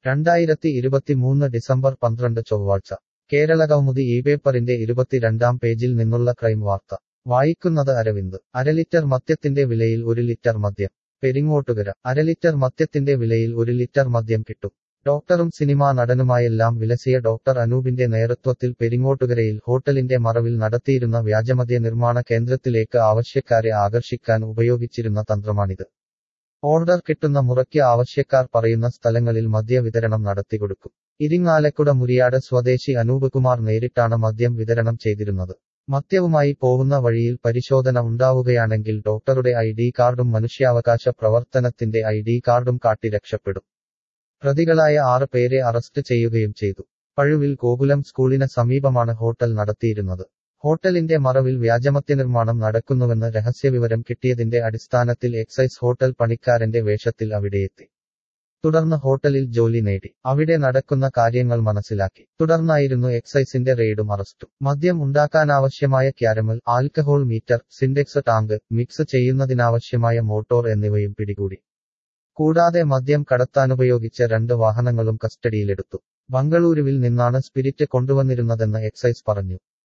രണ്ടായിരത്തി ഇരുപത്തിമൂന്ന് ഡിസംബർ പന്ത്രണ്ട് ചൊവ്വാഴ്ച കേരളകൗമുദി ഈ പേപ്പറിന്റെ ഇരുപത്തിരണ്ടാം പേജിൽ നിന്നുള്ള ക്രൈം വാർത്ത വായിക്കുന്നത് അരവിന്ദ് അരലിറ്റർ മദ്യത്തിന്റെ വിലയിൽ ഒരു ലിറ്റർ മദ്യം പെരിങ്ങോട്ടുകര അരലിറ്റർ മദ്യത്തിന്റെ വിലയിൽ ഒരു ലിറ്റർ മദ്യം കിട്ടും ഡോക്ടറും സിനിമാ നടനുമായെല്ലാം വിലസിയ ഡോക്ടർ അനൂപിന്റെ നേതൃത്വത്തിൽ പെരിങ്ങോട്ടുകരയിൽ ഹോട്ടലിന്റെ മറവിൽ നടത്തിയിരുന്ന വ്യാജമദ്യ നിർമ്മാണ കേന്ദ്രത്തിലേക്ക് ആവശ്യക്കാരെ ആകർഷിക്കാൻ ഉപയോഗിച്ചിരുന്ന തന്ത്രമാണിത് ഓർഡർ കിട്ടുന്ന മുറയ്ക്ക് ആവശ്യക്കാർ പറയുന്ന സ്ഥലങ്ങളിൽ മദ്യ വിതരണം നടത്തിക്കൊടുക്കും ഇരിങ്ങാലക്കുട മുരിയാട് സ്വദേശി അനൂപ് കുമാർ നേരിട്ടാണ് മദ്യം വിതരണം ചെയ്തിരുന്നത് മദ്യവുമായി പോകുന്ന വഴിയിൽ പരിശോധന ഉണ്ടാവുകയാണെങ്കിൽ ഡോക്ടറുടെ ഐ ഡി കാർഡും മനുഷ്യാവകാശ പ്രവർത്തനത്തിന്റെ ഐ ഡി കാർഡും കാട്ടി രക്ഷപ്പെടും പ്രതികളായ ആറ് പേരെ അറസ്റ്റ് ചെയ്യുകയും ചെയ്തു പഴുവിൽ ഗോകുലം സ്കൂളിന് സമീപമാണ് ഹോട്ടൽ നടത്തിയിരുന്നത് ഹോട്ടലിന്റെ മറവിൽ വ്യാജമദ്യനിർമ്മാണം നടക്കുന്നുവെന്ന് രഹസ്യവിവരം കിട്ടിയതിന്റെ അടിസ്ഥാനത്തിൽ എക്സൈസ് ഹോട്ടൽ പണിക്കാരന്റെ വേഷത്തിൽ അവിടെയെത്തി തുടർന്ന് ഹോട്ടലിൽ ജോലി നേടി അവിടെ നടക്കുന്ന കാര്യങ്ങൾ മനസ്സിലാക്കി തുടർന്നായിരുന്നു എക്സൈസിന്റെ റെയ്ഡും അറസ്റ്റും മദ്യം ഉണ്ടാക്കാനാവശ്യമായ caramel alcohol meter Syntex tank mix ചെയ്യുന്നതിനാവശ്യമായ മോട്ടോർ എന്നിവയും പിടികൂടി കൂടാതെ മദ്യം കടത്താനുപയോഗിച്ച രണ്ട് വാഹനങ്ങളും കസ്റ്റഡിയിലെടുത്തു ബംഗളൂരുവിൽ നിന്നാണ് സ്പിരിറ്റ് കൊണ്ടുവന്നിരുന്നതെന്ന് എക്സൈസ് പറഞ്ഞു